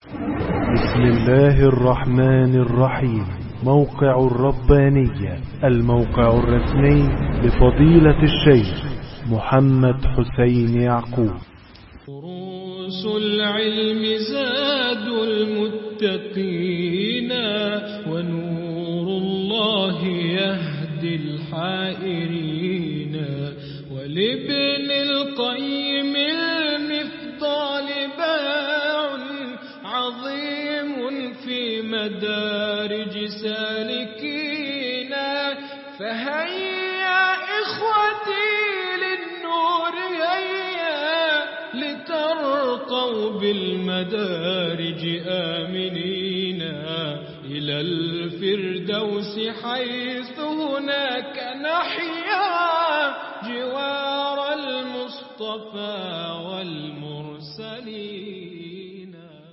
بسم الله الرحمن الرحيم موقع الربانية الموقع الرسمي لفضيلة الشيخ محمد حسين يعقوب دروس العلم زاد المتقين ونور الله يهدي الحائرين ولابن القيم المفضال باع عظيم في مدارج سالكين فهيا إخوتي للنور هيا لترقوا بالمدارج آمنين إلى الفردوس حيث هناك نحيا جوار المصطفى والمرسلين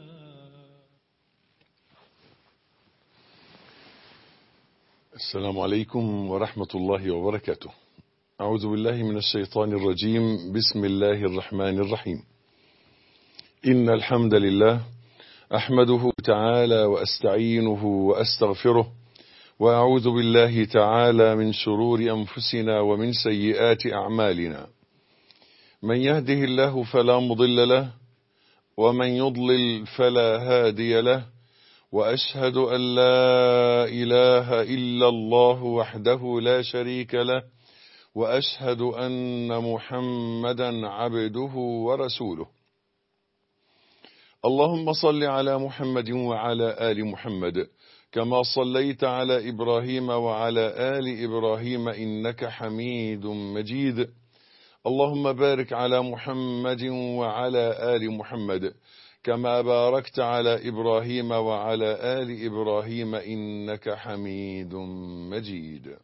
السلام عليكم ورحمة الله وبركاته أعوذ بالله من الشيطان الرجيم بسم الله الرحمن الرحيم إن الحمد لله أحمده تعالى وأستعينه وأستغفره وأعوذ بالله تعالى من شرور أنفسنا ومن سيئات أعمالنا من يهده الله فلا مضل له ومن يضلل فلا هادي له وأشهد أن لا إله إلا الله وحده لا شريك له وأشهد أن محمدا عبده ورسوله اللهم صل على محمد وعلى آل محمد كما صليت على إبراهيم وعلى آل إبراهيم إنك حميد مجيد اللهم بارك على محمد وعلى آل محمد كما باركت على إبراهيم وعلى آل إبراهيم إنك حميد مجيد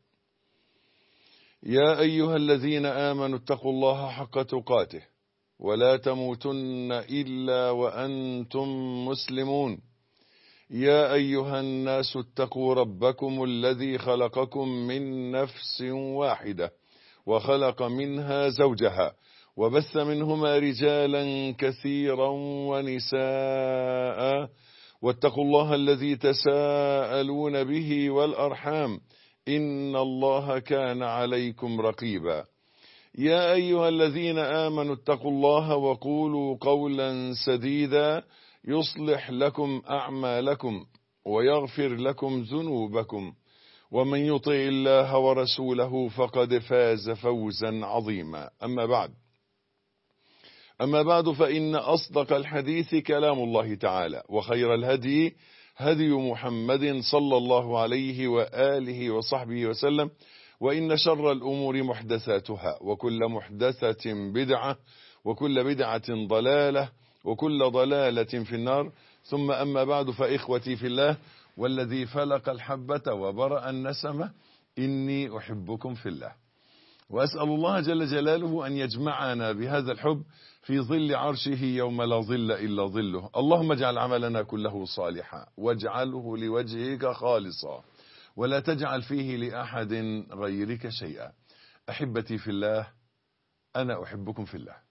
يا أيها الذين آمنوا اتقوا الله حق تقاته ولا تموتن إلا وأنتم مسلمون يا أيها الناس اتقوا ربكم الذي خلقكم من نفس واحدة وخلق منها زوجها وبث منهما رجالا كثيرا ونساء واتقوا الله الذي تساءلون به والأرحام إن الله كان عليكم رقيبا يا أيها الذين آمنوا اتقوا الله وقولوا قولا سديدا يصلح لكم أعمالكم ويغفر لكم ذنوبكم ومن يطع الله ورسوله فقد فاز فوزا عظيما أما بعد أما بعد فإن أصدق الحديث كلام الله تعالى وخير الهدي هدي محمد صلى الله عليه وآله وصحبه وسلم وإن شر الأمور محدثاتها وكل محدثة بدعة وكل بدعة ضلالة وكل ضلالة في النار ثم أما بعد فإخوتي في الله والذي فلق الحبة وبرأ النسمة إني أحبكم في الله وأسأل الله جل جلاله أن يجمعنا بهذا الحب في ظل عرشه يوم لا ظل إلا ظله اللهم اجعل عملنا كله صالحا واجعله لوجهك خالصا ولا تجعل فيه لأحد غيرك شيئا أحبتي في الله أنا أحبكم في الله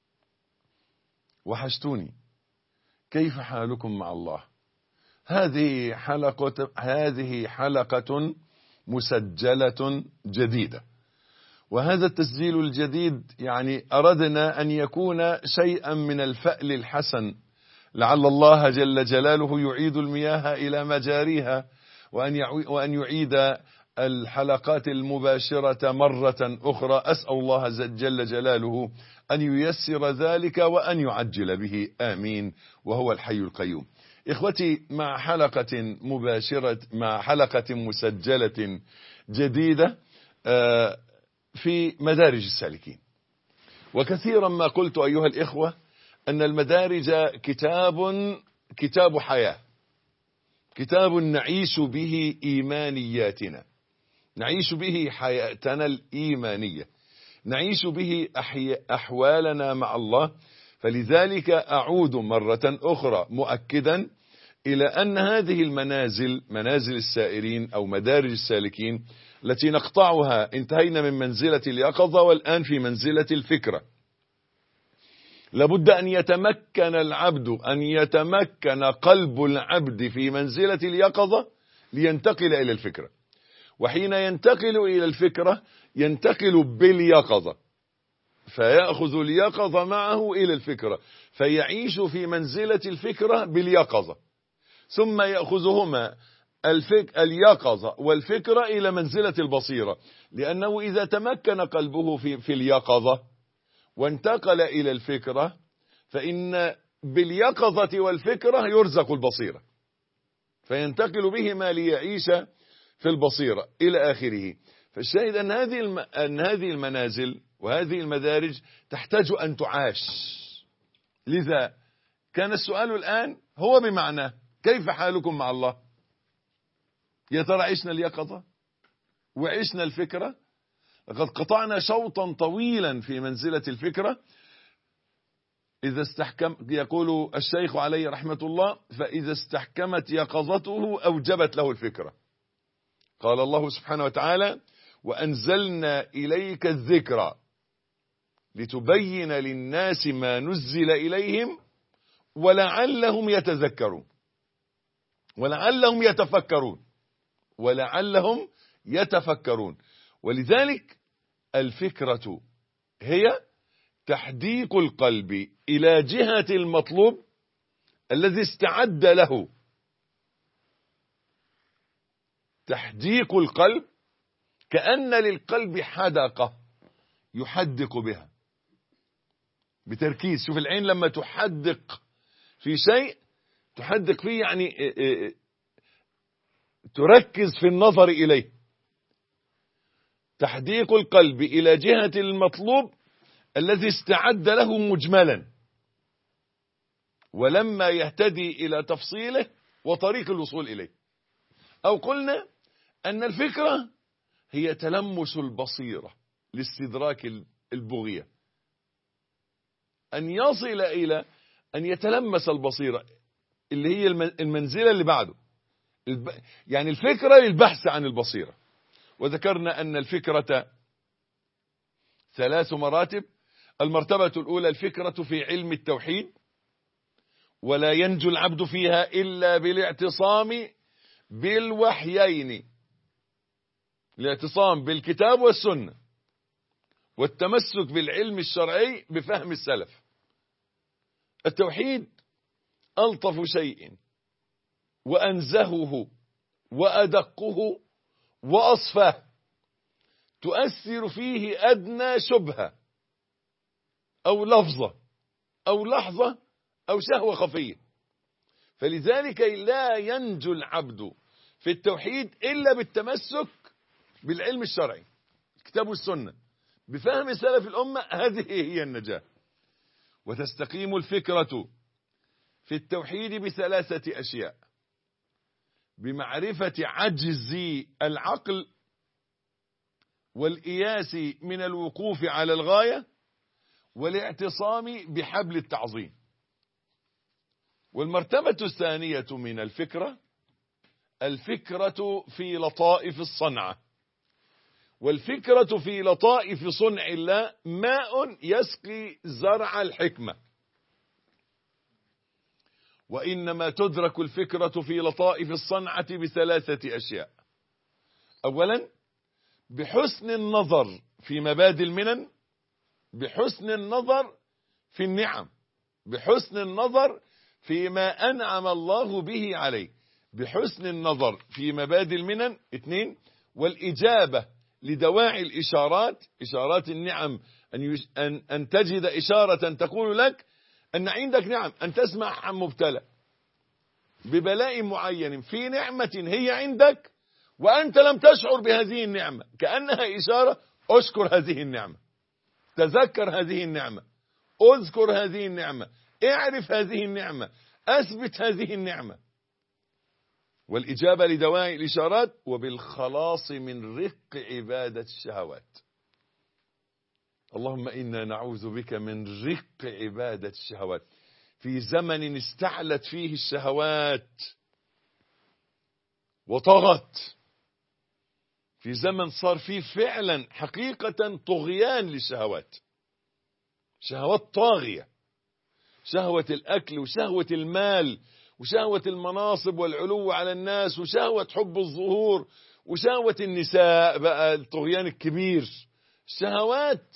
وحشتوني كيف حالكم مع الله هذه حلقة هذه حلقة مسجلة جديدة وهذا التسجيل الجديد يعني أردنا أن يكون شيئا من الفأل الحسن لعل الله جل جلاله يعيد المياه إلى مجاريها وأن وأن يعيد الحلقات المباشرة مرة أخرى أسأل الله جل جلاله أن ييسر ذلك وأن يعجل به آمين وهو الحي القيوم إخوتي مع حلقة مباشرة مع حلقة مسجلة جديدة في مدارج السالكين وكثيرا ما قلت أيها الإخوة أن المدارج كتاب كتاب حياة كتاب نعيش به إيمانياتنا نعيش به حياتنا الإيمانية نعيش به أحوالنا مع الله فلذلك أعود مرة أخرى مؤكدا إلى أن هذه المنازل منازل السائرين أو مدارج السالكين التي نقطعها انتهينا من منزلة اليقظة والآن في منزلة الفكرة لابد أن يتمكن العبد أن يتمكن قلب العبد في منزلة اليقظة لينتقل إلى الفكرة وحين ينتقل إلى الفكرة ينتقل باليقظة فيأخذ اليقظة معه إلى الفكرة فيعيش في منزلة الفكرة باليقظة ثم يأخذهما الفك... اليقظة والفكرة إلى منزلة البصيرة لأنه إذا تمكن قلبه في, في اليقظة وانتقل إلى الفكرة فإن باليقظة والفكرة يرزق البصيرة فينتقل بهما ليعيش في البصيرة إلى آخره فالشاهد أن هذه الم... أن هذه المنازل وهذه المدارج تحتاج أن تعاش لذا كان السؤال الآن هو بمعنى كيف حالكم مع الله يا ترى عشنا اليقظة وعشنا الفكرة لقد قطعنا شوطا طويلا في منزلة الفكرة إذا استحكم يقول الشيخ عليه رحمة الله فإذا استحكمت يقظته أوجبت له الفكرة قال الله سبحانه وتعالى وأنزلنا إليك الذكرى لتبين للناس ما نزل إليهم ولعلهم يتذكرون ولعلهم يتفكرون ولعلهم يتفكرون ولذلك الفكرة هي تحديق القلب إلى جهة المطلوب الذي استعد له تحديق القلب كأن للقلب حدقة يحدق بها بتركيز شوف العين لما تحدق في شيء تحدق فيه يعني تركز في النظر إليه تحديق القلب إلى جهة المطلوب الذي استعد له مجملا ولما يهتدي إلى تفصيله وطريق الوصول إليه أو قلنا أن الفكرة هي تلمس البصيرة لاستدراك البغية أن يصل إلى أن يتلمس البصيرة اللي هي المنزلة اللي بعده يعني الفكرة للبحث عن البصيرة وذكرنا أن الفكرة ثلاث مراتب المرتبة الأولى الفكرة في علم التوحيد ولا ينجو العبد فيها إلا بالاعتصام بالوحيين الاعتصام بالكتاب والسنة والتمسك بالعلم الشرعي بفهم السلف التوحيد ألطف شيء وأنزهه وأدقه وأصفاه تؤثر فيه أدنى شبهة أو لفظة أو لحظة أو شهوة خفية فلذلك لا ينجو العبد في التوحيد إلا بالتمسك بالعلم الشرعي الكتاب والسنة بفهم سلف الأمة هذه هي النجاة وتستقيم الفكرة في التوحيد بثلاثة أشياء بمعرفة عجز العقل والإياس من الوقوف على الغاية والاعتصام بحبل التعظيم والمرتبة الثانية من الفكرة الفكرة في لطائف الصنعة والفكرة في لطائف صنع الله ماء يسقي زرع الحكمة وإنما تدرك الفكرة في لطائف الصنعة بثلاثة أشياء أولا بحسن النظر في مبادئ المنن بحسن النظر في النعم بحسن النظر فيما أنعم الله به عليه بحسن النظر في مبادئ المنن اثنين والإجابة لدواعي الإشارات إشارات النعم أن, يش... أن... أن تجد إشارة تقول لك أن عندك نعم أن تسمع عن مبتلى ببلاء معين في نعمة هي عندك وأنت لم تشعر بهذه النعمة كأنها إشارة أشكر هذه النعمة تذكر هذه النعمة اذكر هذه النعمة اعرف هذه النعمة أثبت هذه النعمة والإجابة لدواعي الإشارات وبالخلاص من رق عبادة الشهوات اللهم إنا نعوذ بك من رق عبادة الشهوات في زمن استعلت فيه الشهوات وطغت في زمن صار فيه فعلا حقيقة طغيان للشهوات شهوات طاغية شهوة الأكل وشهوة المال وشهوة المناصب والعلو على الناس وشهوة حب الظهور وشهوة النساء بقى الطغيان الكبير شهوات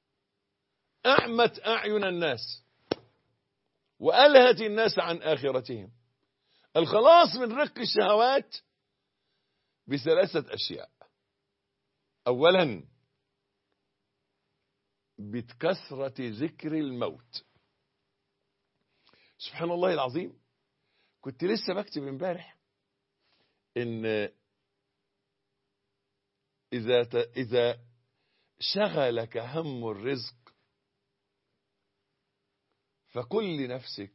أعمت أعين الناس وألهت الناس عن آخرتهم الخلاص من رق الشهوات بثلاثة أشياء أولا بكثرة ذكر الموت سبحان الله العظيم كنت لسه بكتب امبارح ان اذا ت... اذا شغلك هم الرزق فقل لنفسك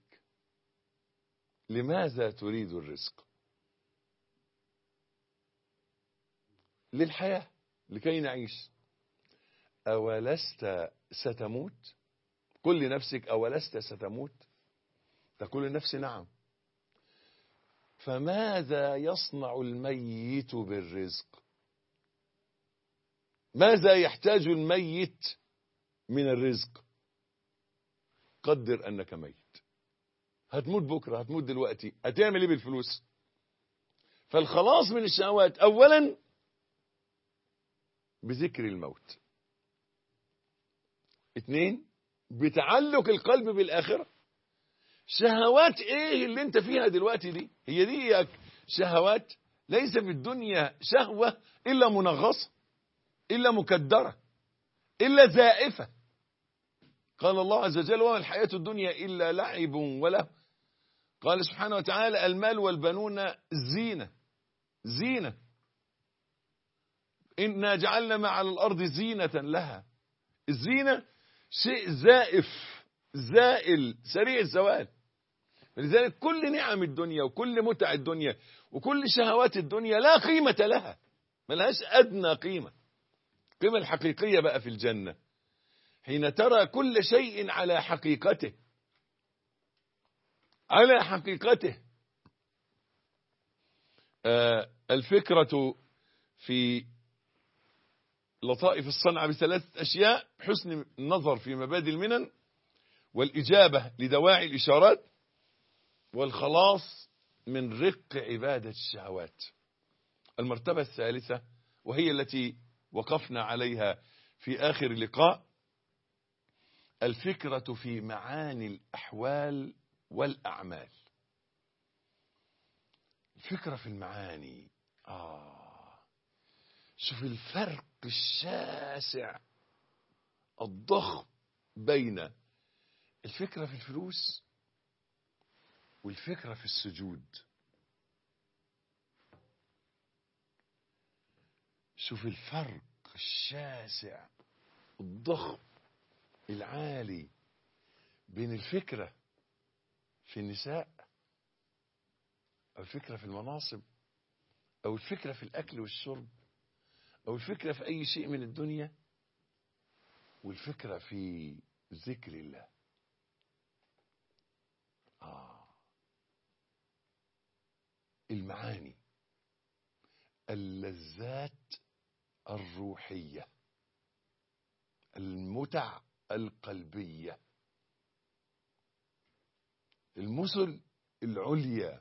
لماذا تريد الرزق للحياة لكي نعيش أولست ستموت قل لنفسك أولست ستموت تقول لنفسي نعم فماذا يصنع الميت بالرزق ماذا يحتاج الميت من الرزق قدر أنك ميت هتموت بكرة هتموت دلوقتي هتعمل ايه بالفلوس فالخلاص من الشهوات أولا بذكر الموت اثنين بتعلق القلب بالآخرة شهوات ايه اللي انت فيها دلوقتي دي هي دي شهوات ليس في الدنيا شهوة إلا منغصة إلا مكدرة إلا زائفة قال الله عز وجل وما الحياة الدنيا إلا لعب وله قال سبحانه وتعالى المال والبنون زينة زينة إنا جعلنا ما على الأرض زينة لها الزينة شيء زائف زائل سريع الزوال لذلك كل نعم الدنيا وكل متع الدنيا وكل شهوات الدنيا لا قيمة لها ملهاش أدنى قيمة القيمة الحقيقية بقى في الجنة حين ترى كل شيء على حقيقته على حقيقته آه الفكرة في لطائف الصنعة بثلاثة أشياء حسن النظر في مبادئ المنن والإجابة لدواعي الإشارات والخلاص من رق عبادة الشهوات المرتبة الثالثة وهي التي وقفنا عليها في آخر اللقاء الفكرة في معاني الأحوال والأعمال الفكرة في المعاني آه شوف الفرق الشاسع الضخم بين الفكرة في الفلوس والفكرة في السجود شوف الفرق الشاسع الضخم العالي بين الفكرة في النساء أو الفكرة في المناصب أو الفكرة في الأكل والشرب أو الفكرة في أي شيء من الدنيا والفكرة في ذكر الله آه المعاني اللذات الروحية المتع القلبية المثل العليا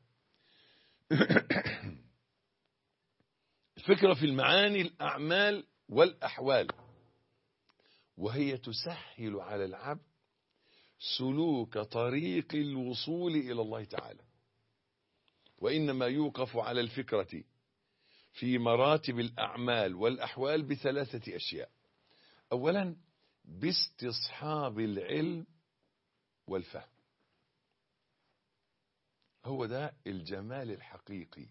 الفكرة في المعاني الأعمال والأحوال وهي تسهل على العبد سلوك طريق الوصول إلى الله تعالى وإنما يوقف على الفكرة في مراتب الأعمال والأحوال بثلاثة أشياء أولا باستصحاب العلم والفهم هو ده الجمال الحقيقي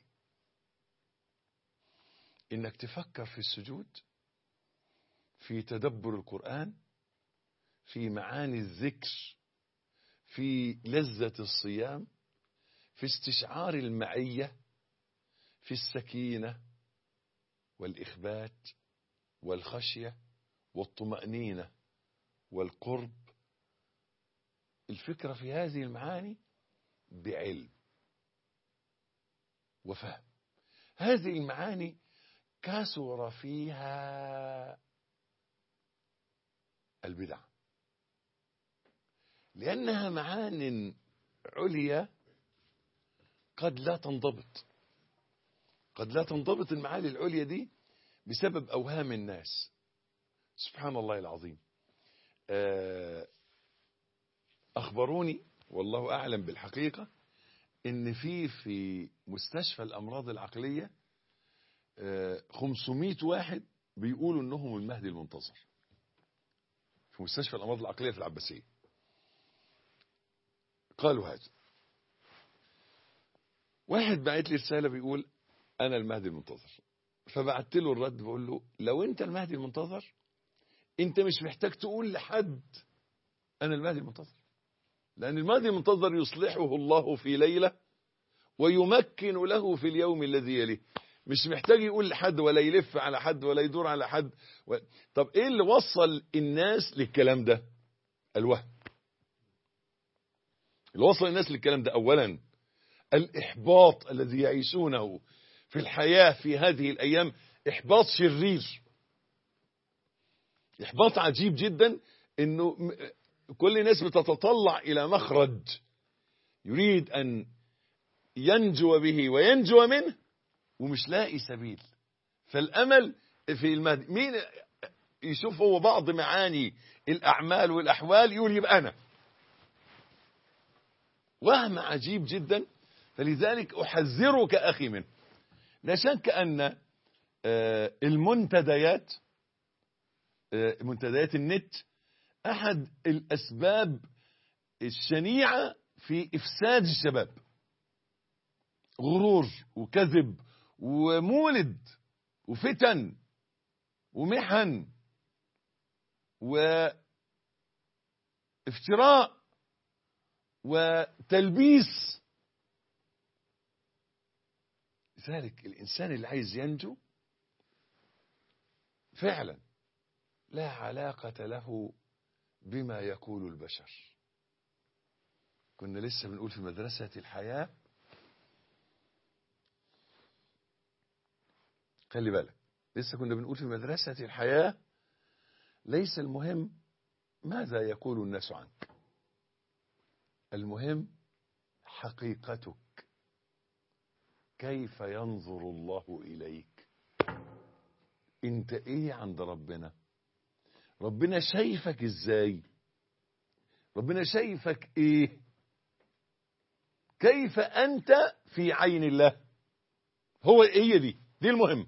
انك تفكر في السجود في تدبر القرآن في معاني الذكر في لذة الصيام في استشعار المعية في السكينة والإخبات والخشية والطمأنينة والقرب الفكرة في هذه المعاني بعلم وفهم هذه المعاني كثر فيها البدع لأنها معان عليا قد لا تنضبط قد لا تنضبط المعاني العليا دي بسبب أوهام الناس سبحان الله العظيم آه، أخبروني والله أعلم بالحقيقة إن في في مستشفى الأمراض العقلية آه، 500 واحد بيقولوا إنهم المهدي المنتظر في مستشفى الأمراض العقلية في العباسية قالوا هذا واحد بعت لي رسالة بيقول أنا المهدي المنتظر فبعت له الرد بقول له لو أنت المهدي المنتظر أنت مش محتاج تقول لحد أنا المهدي المنتظر لأن المهدي المنتظر يصلحه الله في ليلة ويمكن له في اليوم الذي يليه مش محتاج يقول لحد ولا يلف على حد ولا يدور على حد و... طب ايه اللي وصل الناس للكلام ده الوهم اللي وصل الناس للكلام ده اولا الاحباط الذي يعيشونه في الحياة في هذه الايام احباط شرير احباط عجيب جدا انه م- كل الناس بتتطلع الى مخرج يريد ان ينجو به وينجو منه ومش لاقي سبيل فالامل في المهدي مين يشوف هو بعض معاني الاعمال والاحوال يقول يبقى انا وهم عجيب جدا فلذلك احذرك اخي منه لا شك ان آه، المنتديات آه، منتديات النت احد الاسباب الشنيعه في افساد الشباب غرور وكذب ومولد وفتن ومحن وافتراء وتلبيس لذلك الإنسان اللي عايز ينجو فعلا لا علاقة له بما يقول البشر كنا لسه بنقول في مدرسة الحياة خلي بالك لسه كنا بنقول في مدرسة الحياة ليس المهم ماذا يقول الناس عنك المهم حقيقتك كيف ينظر الله إليك انت ايه عند ربنا ربنا شايفك ازاي ربنا شايفك ايه كيف انت في عين الله هو هي دي دي المهم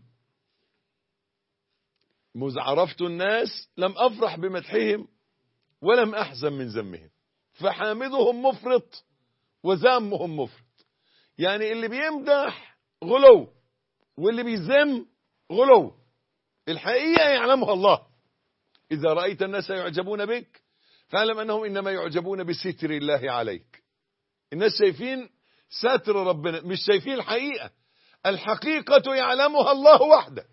مذ عرفت الناس لم افرح بمدحهم ولم احزن من ذمهم فحامدهم مفرط وذمهم مفرط يعني اللي بيمدح غلو واللي بيذم غلو الحقيقة يعلمها الله إذا رأيت الناس يعجبون بك فاعلم أنهم إنما يعجبون بستر الله عليك الناس شايفين ستر ربنا مش شايفين الحقيقة الحقيقة يعلمها الله وحده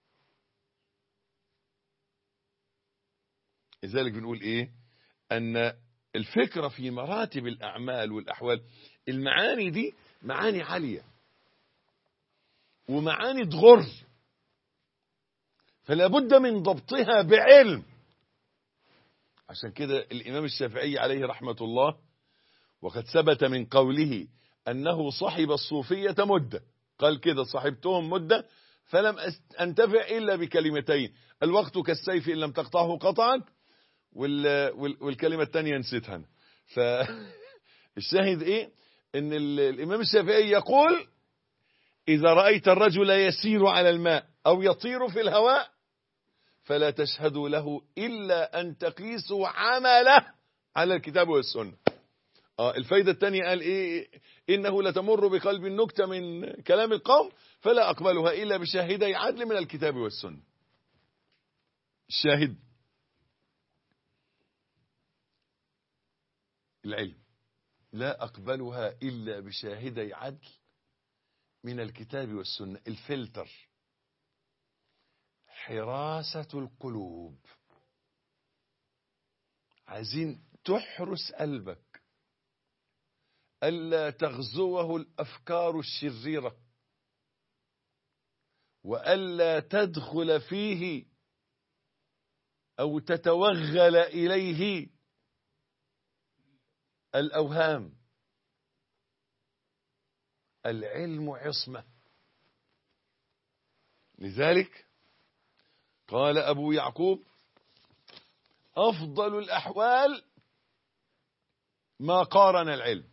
لذلك بنقول إيه أن الفكرة في مراتب الأعمال والأحوال المعاني دي معاني عالية ومعاني تغر فلا بد من ضبطها بعلم عشان كده الإمام الشافعي عليه رحمة الله وقد ثبت من قوله أنه صحب الصوفية مدة قال كده صحبتهم مدة فلم أنتفع إلا بكلمتين الوقت كالسيف إن لم تقطعه قطعك وال وال والكلمة الثانية نسيتها أنا فالشاهد إيه إن الإمام الشافعي يقول إذا رأيت الرجل يسير على الماء أو يطير في الهواء فلا تشهدوا له إلا أن تقيسوا عمله على الكتاب والسنة آه الفايدة الثانية قال إيه إنه لتمر بقلب النكتة من كلام القوم فلا أقبلها إلا بشاهدي عدل من الكتاب والسنة الشاهد العلم لا أقبلها إلا بشاهدي عدل من الكتاب والسنة الفلتر حراسة القلوب عايزين تحرس قلبك ألا تغزوه الأفكار الشريرة وألا تدخل فيه أو تتوغل إليه الأوهام العلم عصمة لذلك قال أبو يعقوب أفضل الأحوال ما قارن العلم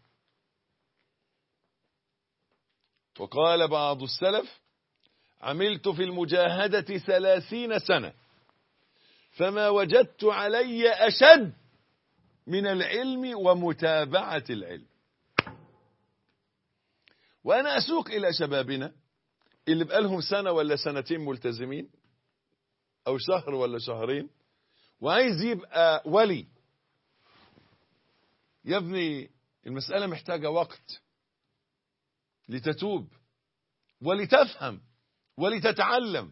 وقال بعض السلف عملت في المجاهدة ثلاثين سنة فما وجدت علي أشد من العلم ومتابعة العلم وأنا أسوق إلى شبابنا اللي بقالهم سنة ولا سنتين ملتزمين أو شهر ولا شهرين وعايز يبقى ولي يا ابني المسألة محتاجة وقت لتتوب ولتفهم ولتتعلم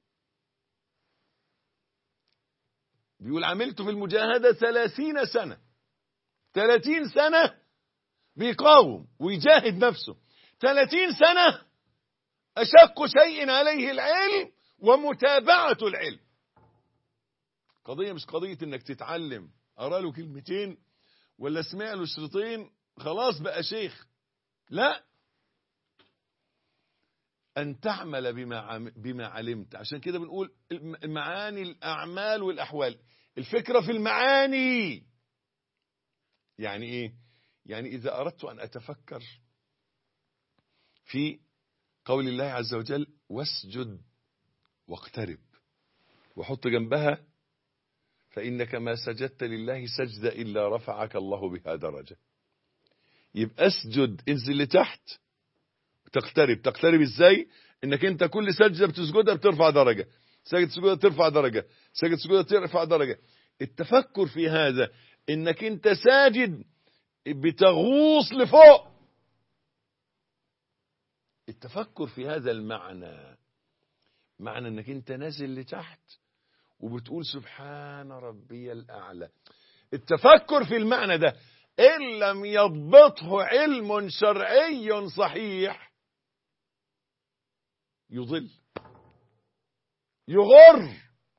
بيقول عملت في المجاهدة ثلاثين سنة ثلاثين سنة بيقاوم ويجاهد نفسه ثلاثين سنة أشق شيء عليه العلم ومتابعة العلم قضية مش قضية انك تتعلم أرى له كلمتين ولا اسمع له شريطين خلاص بقى شيخ لا أن تعمل بما عم- بما علمت عشان كده بنقول المعاني الأعمال والأحوال الفكرة في المعاني يعني إيه يعني إذا أردت أن أتفكر في قول الله عز وجل واسجد واقترب وحط جنبها فإنك ما سجدت لله سجدة إلا رفعك الله بها درجة يبقى اسجد انزل لتحت تقترب تقترب ازاي انك انت كل سجدة بتسجدها بترفع درجة سجد سجودة ترفع درجة سجد سجودة ترفع درجة التفكر في هذا انك انت ساجد بتغوص لفوق التفكر في هذا المعنى معنى انك انت نازل لتحت وبتقول سبحان ربي الاعلى التفكر في المعنى ده ان لم يضبطه علم شرعي صحيح يضل يغر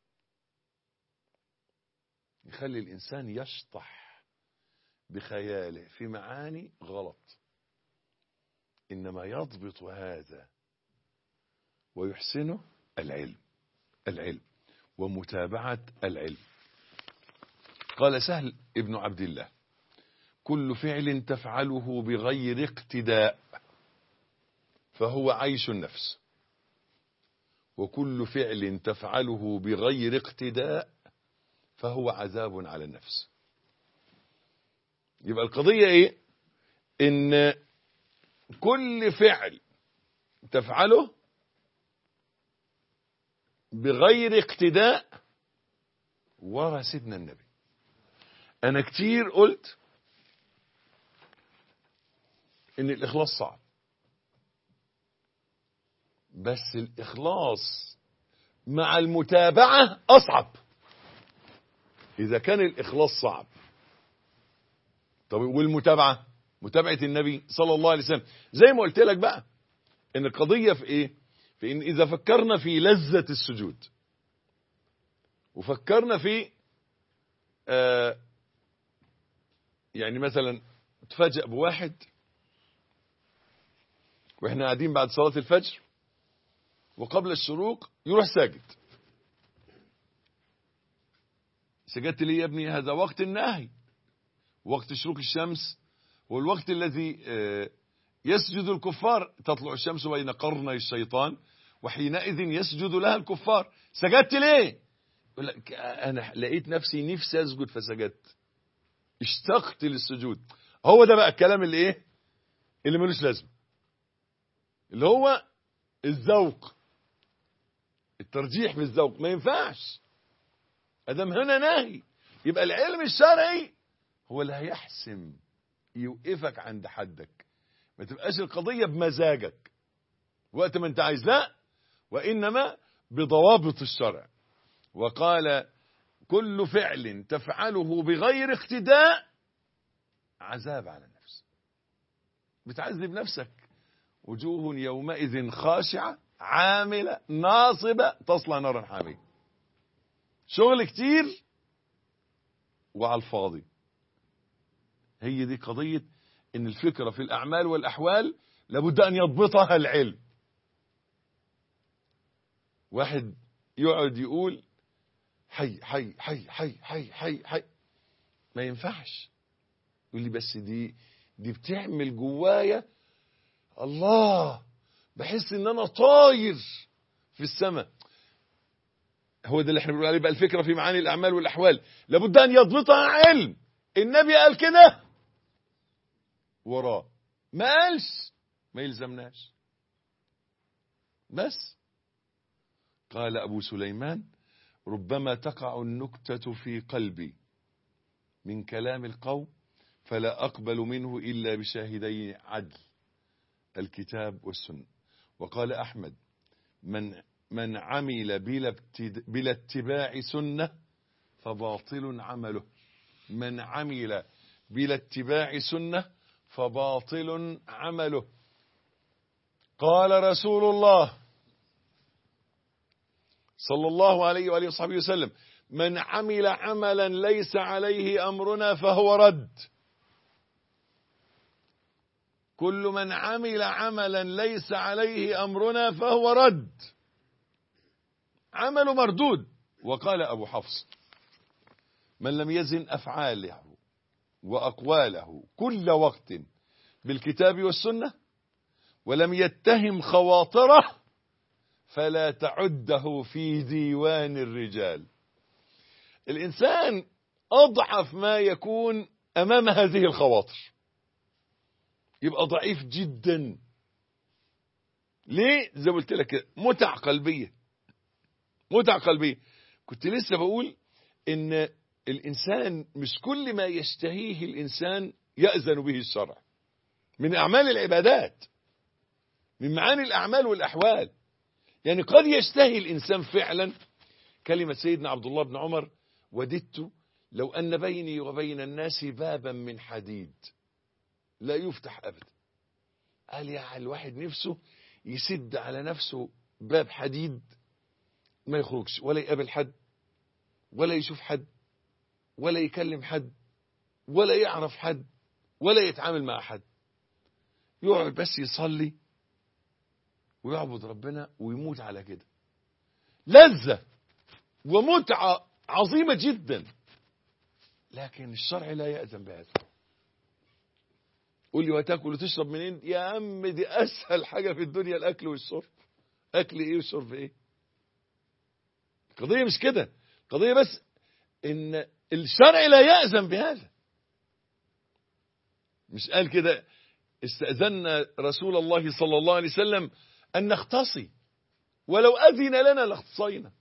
يخلي الانسان يشطح بخياله في معاني غلط انما يضبط هذا ويحسنه العلم العلم ومتابعه العلم قال سهل ابن عبد الله كل فعل تفعله بغير اقتداء فهو عيش النفس وكل فعل تفعله بغير اقتداء فهو عذاب على النفس يبقى القضية ايه ان كل فعل تفعله بغير اقتداء ورا سيدنا النبي انا كتير قلت ان الاخلاص صعب بس الاخلاص مع المتابعة اصعب اذا كان الاخلاص صعب طب والمتابعة متابعة النبي صلى الله عليه وسلم زي ما قلت لك بقى ان القضية في ايه في ان اذا فكرنا في لذة السجود وفكرنا في آه يعني مثلا تفاجأ بواحد واحنا قاعدين بعد صلاة الفجر وقبل الشروق يروح ساجد سجدت لي يا ابني هذا وقت النهي وقت شروق الشمس هو الوقت الذي آه، يسجد الكفار تطلع الشمس بين قرني الشيطان وحينئذ يسجد لها الكفار سجدت ليه يقول لك انا لقيت نفسي نفسي اسجد فسجدت اشتقت للسجود هو ده بقى الكلام اللي ايه اللي ملوش لازمه اللي هو الذوق الترجيح في الذوق ما ينفعش ادم هنا نهي يبقى العلم الشرعي هو اللي هيحسم يوقفك عند حدك ما تبقاش القضية بمزاجك وقت ما انت عايز لا وإنما بضوابط الشرع وقال كل فعل تفعله بغير اقتداء عذاب على النفس بتعذب نفسك وجوه يومئذ خاشعة عاملة ناصبة تصلى نارا حامية شغل كتير وعلى الفاضي هي دي قضية ان الفكرة في الاعمال والاحوال لابد ان يضبطها العلم واحد يقعد يقول حي حي حي حي حي حي حي ما ينفعش يقول لي بس دي دي بتعمل جوايا الله بحس ان انا طاير في السماء هو ده اللي احنا بنقول عليه بقى الفكره في معاني الاعمال والاحوال لابد ان يضبطها علم النبي قال كده وراه ما قالش ما يلزمناش بس قال ابو سليمان ربما تقع النكته في قلبي من كلام القوم فلا اقبل منه الا بشاهدي عدل الكتاب والسنه وقال احمد من من عمل بلا ابتد- بلا اتباع سنه فباطل عمله من عمل بلا اتباع سنه فباطل عمله قال رسول الله صلى الله عليه وآله وصحبه وسلم من عمل عملا ليس عليه أمرنا فهو رد كل من عمل عملا ليس عليه أمرنا فهو رد عمل مردود وقال أبو حفص من لم يزن أفعاله وأقواله كل وقت بالكتاب والسنة ولم يتهم خواطره فلا تعده في ديوان الرجال الإنسان أضعف ما يكون أمام هذه الخواطر يبقى ضعيف جدا ليه زي ما قلت لك كده، متع قلبية متع قلبية كنت لسه بقول ان الإنسان مش كل ما يشتهيه الإنسان يأذن به الشرع من أعمال العبادات من معاني الأعمال والأحوال يعني قد يشتهي الإنسان فعلا كلمة سيدنا عبد الله بن عمر وددت لو أن بيني وبين الناس بابا من حديد لا يفتح أبدا قال يا الواحد نفسه يسد على نفسه باب حديد ما يخرجش ولا يقابل حد ولا يشوف حد ولا يكلم حد ولا يعرف حد ولا يتعامل مع حد يقعد بس يصلي ويعبد ربنا ويموت على كده لذة ومتعة عظيمة جدا لكن الشرع لا يأذن بهذا قول لي وتاكل وتشرب منين يا عم دي اسهل حاجة في الدنيا الاكل والشرب اكل ايه وشرب ايه القضية مش كده القضية بس ان الشرع لا يأذن بهذا مش قال كده استأذنا رسول الله صلى الله عليه وسلم أن نختصي ولو أذن لنا لاختصينا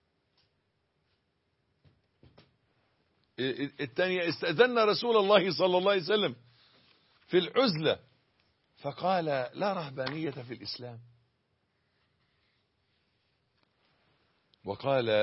الثانية استأذنا رسول الله صلى الله عليه وسلم في العزلة فقال لا رهبانية في الإسلام وقال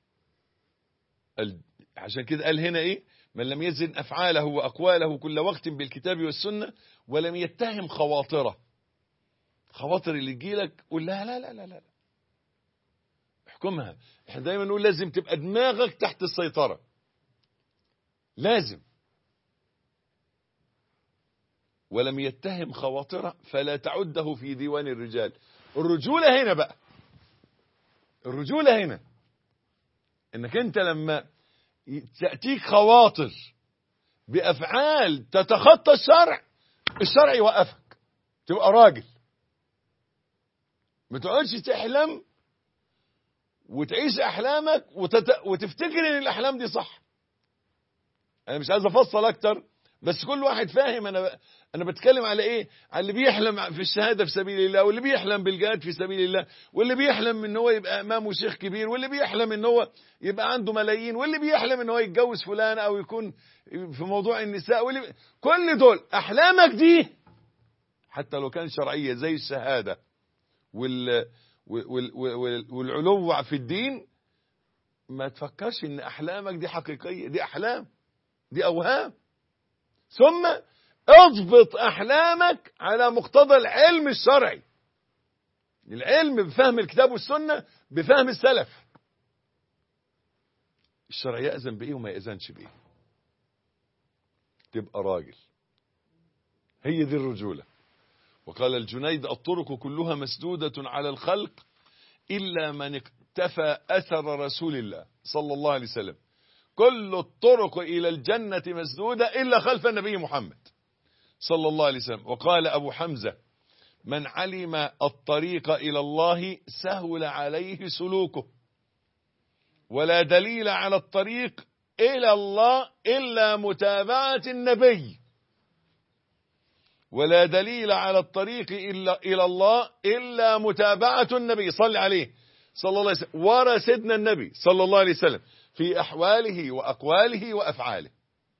ال- عشان كده قال هنا ايه من لم يزن افعاله واقواله كل وقت بالكتاب والسنه ولم يتهم خواطره خواطر اللي تجيلك قول لها لا لا لا لا لا. احكمها احنا دايما نقول لازم تبقى دماغك تحت السيطره لازم ولم يتهم خواطره فلا تعده في ديوان الرجال الرجوله هنا بقى الرجوله هنا انك انت لما تأتيك خواطر بأفعال تتخطى الشرع الشرع يوقفك تبقى راجل ما تقعدش تحلم وتعيش أحلامك وتت... وتفتكر إن الأحلام دي صح أنا مش عايز أفصل أكتر بس كل واحد فاهم أنا ب... أنا بتكلم على إيه على اللي بيحلم في الشهادة في سبيل الله واللي بيحلم بالجهاد في سبيل الله واللي بيحلم إن هو يبقى إمام وشيخ كبير واللي بيحلم إن هو يبقى عنده ملايين واللي بيحلم إن هو يتجوز فلان أو يكون في موضوع النساء واللي بي... كل دول أحلامك دي حتى لو كان شرعية زي الشهادة وال... وال... وال... والعلو في الدين ما تفكرش ان احلامك دي حقيقية دي احلام دي اوهام ثم اضبط احلامك على مقتضى العلم الشرعي العلم بفهم الكتاب والسنة بفهم السلف الشرع يأذن بإيه وما يأذنش بإيه تبقى راجل هي دي الرجولة وقال الجنيد الطرق كلها مسدودة على الخلق إلا من اقتفى أثر رسول الله صلى الله عليه وسلم كل الطرق إلى الجنة مسدودة إلا خلف النبي محمد صلى الله عليه وسلم وقال أبو حمزة من علم الطريق إلى الله سهل عليه سلوكه ولا دليل على الطريق إلى الله إلا متابعة النبي ولا دليل على الطريق إلا إلى الله إلا متابعة النبي صلى عليه صلى الله عليه وسلم ورا سيدنا النبي صلى الله عليه وسلم في أحواله وأقواله وأفعاله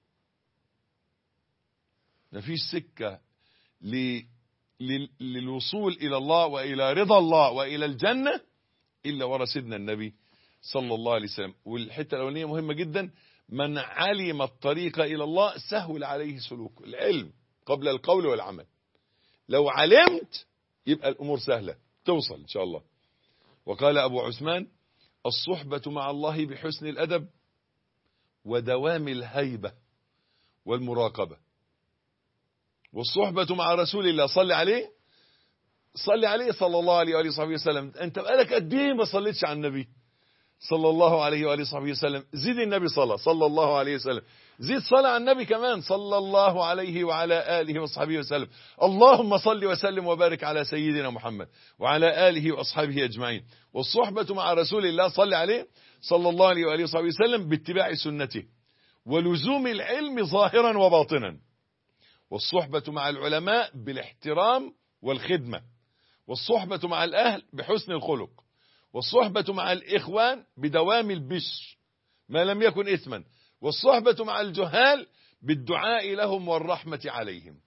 مفيش سكة ل... لل... للوصول إلى الله وإلى رضا الله وإلى الجنة إلا ورا سيدنا النبي صلى الله عليه وسلم والحتة الأولانية مهمة جدا من علم الطريق إلى الله سهل عليه سلوكه العلم قبل القول والعمل لو علمت يبقى الأمور سهلة توصل إن شاء الله وقال أبو عثمان الصحبة مع الله بحسن الأدب ودوام الهيبة والمراقبة والصحبة مع رسول الله صلي عليه صلي عليه صلى الله عليه وآله وصحبه وسلم أنت بقالك قد ايه ما صليتش على النبي صلى الله عليه وآله وصحبه وسلم زيد النبي صلى صلى الله عليه وسلم زيد صلاة على النبي كمان صلى الله عليه وعلى آله وصحبه وسلم اللهم صل وسلم وبارك على سيدنا محمد وعلى آله وأصحابه أجمعين والصحبة مع رسول الله صلى عليه صلى الله عليه وآله وصحبه وسلم باتباع سنته ولزوم العلم ظاهرا وباطنا والصحبة مع العلماء بالاحترام والخدمة والصحبة مع الأهل بحسن الخلق والصحبة مع الإخوان بدوام البشر ما لم يكن إثما والصحبة مع الجهال بالدعاء لهم والرحمة عليهم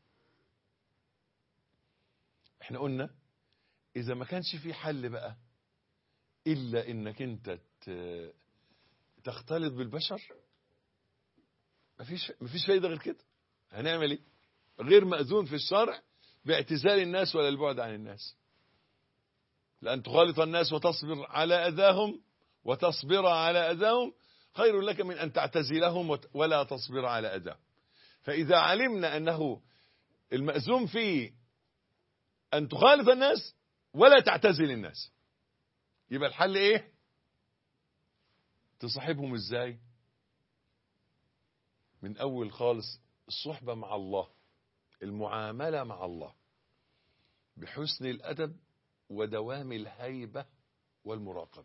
احنا قلنا إذا ما كانش في حل بقى إلا إنك أنت تختلط بالبشر مفيش, مفيش فايدة غير كده هنعمل ايه غير مأذون في الشرع باعتزال الناس ولا البعد عن الناس لأن تخالط الناس وتصبر على أذاهم وتصبر على أذاهم خير لك من أن تعتزلهم ولا تصبر على أذاهم فإذا علمنا أنه المأزوم فيه أن تخالط الناس ولا تعتزل الناس يبقى الحل إيه تصاحبهم إزاي من أول خالص الصحبة مع الله المعاملة مع الله بحسن الأدب ودوام الهيبة والمراقبة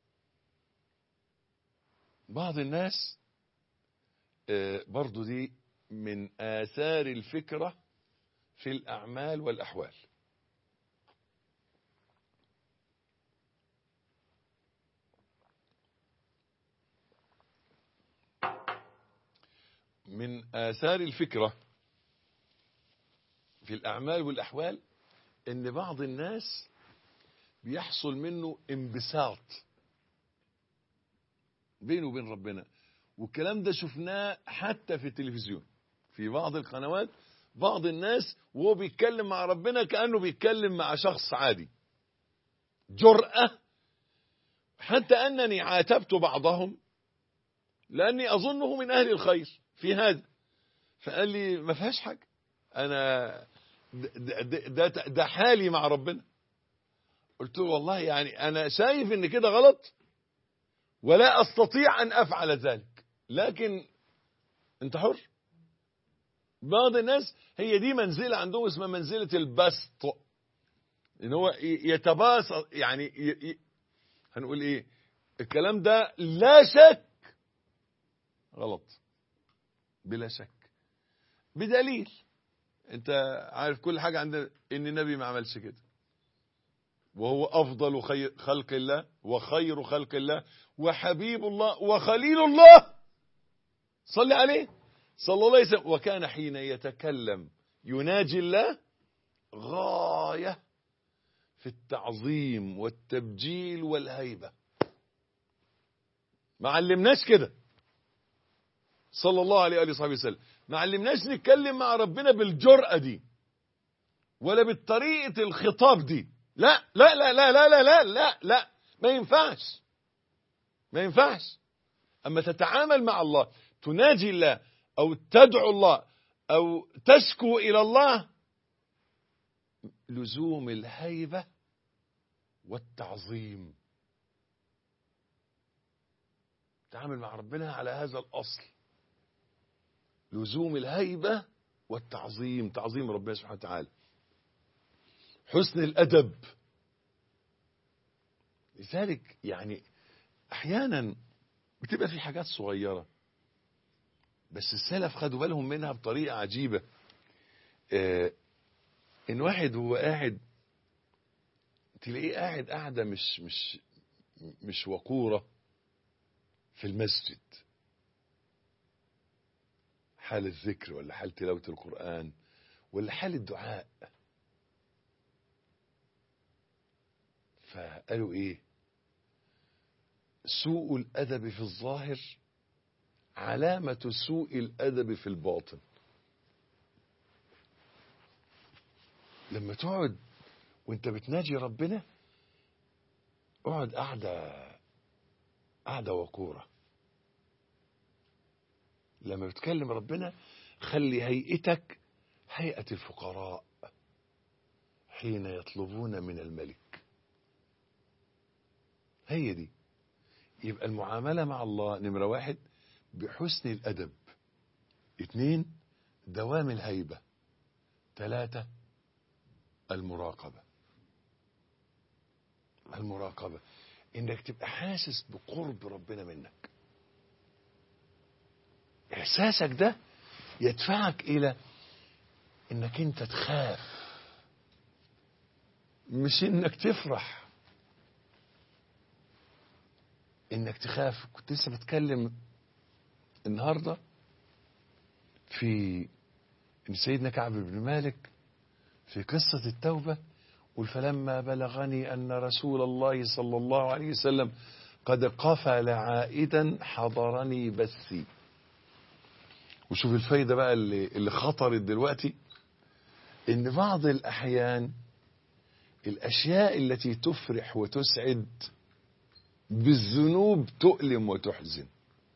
بعض الناس برضو دي من آثار الفكرة في الأعمال والأحوال من آثار الفكرة في الأعمال والأحوال إن بعض الناس بيحصل منه انبساط بينه وبين ربنا والكلام ده شفناه حتى في التلفزيون في بعض القنوات بعض الناس وهو بيتكلم مع ربنا كأنه بيتكلم مع شخص عادي جرأة حتى أنني عاتبت بعضهم لأني أظنه من أهل الخير في هذا فقال لي ما فيهاش حاجة أنا ده, ده, ده, ده حالي مع ربنا قلت له والله يعني أنا شايف إن كده غلط ولا أستطيع أن أفعل ذلك لكن أنت حر بعض الناس هي دي منزلة عندهم اسمها منزلة البسط إن هو يتباسط يعني ي... ي... هنقول إيه الكلام ده لا شك غلط بلا شك بدليل انت عارف كل حاجة عندنا ان النبي ما عملش كده وهو افضل خير خلق الله وخير خلق الله وحبيب الله وخليل الله صلى عليه صلى الله عليه وسلم وكان حين يتكلم يناجي الله غاية في التعظيم والتبجيل والهيبة ما علمناش كده صلى الله عليه وآله وصحبه وسلم ما علمناش نتكلم مع ربنا بالجرأة دي ولا بالطريقة الخطاب دي لا لا لا لا لا لا لا لا لا ما ينفعش ما ينفعش أما تتعامل مع الله تناجي الله أو تدعو الله أو تشكو إلى الله لزوم الهيبة والتعظيم تعامل مع ربنا على هذا الأصل لزوم الهيبة والتعظيم تعظيم ربنا سبحانه وتعالى حسن الأدب لذلك يعني أحيانا بتبقى في حاجات صغيرة بس السلف خدوا بالهم منها بطريقة عجيبة آه إن واحد هو قاعد تلاقيه قاعد قاعدة مش مش مش وقورة في المسجد حال الذكر ولا حال تلاوة القرآن ولا حال الدعاء فقالوا ايه سوء الأدب في الظاهر علامة سوء الأدب في الباطن لما تقعد وانت بتناجي ربنا اقعد قاعدة قاعدة وقورة لما بتكلم ربنا خلي هيئتك هيئة الفقراء حين يطلبون من الملك هي دي يبقى المعاملة مع الله نمرة واحد بحسن الأدب اتنين دوام الهيبة ثلاثة المراقبة المراقبة انك تبقى حاسس بقرب ربنا منك احساسك ده يدفعك الى انك انت تخاف مش انك تفرح انك تخاف كنت لسه بتكلم النهارده في ان سيدنا كعب بن مالك في قصة التوبة قل فلما بلغني أن رسول الله صلى الله عليه وسلم قد قفل عائدا حضرني بثي وشوف الفايدة بقى اللي, اللي خطرت دلوقتي ان بعض الأحيان الأشياء التي تفرح وتسعد بالذنوب تؤلم وتحزن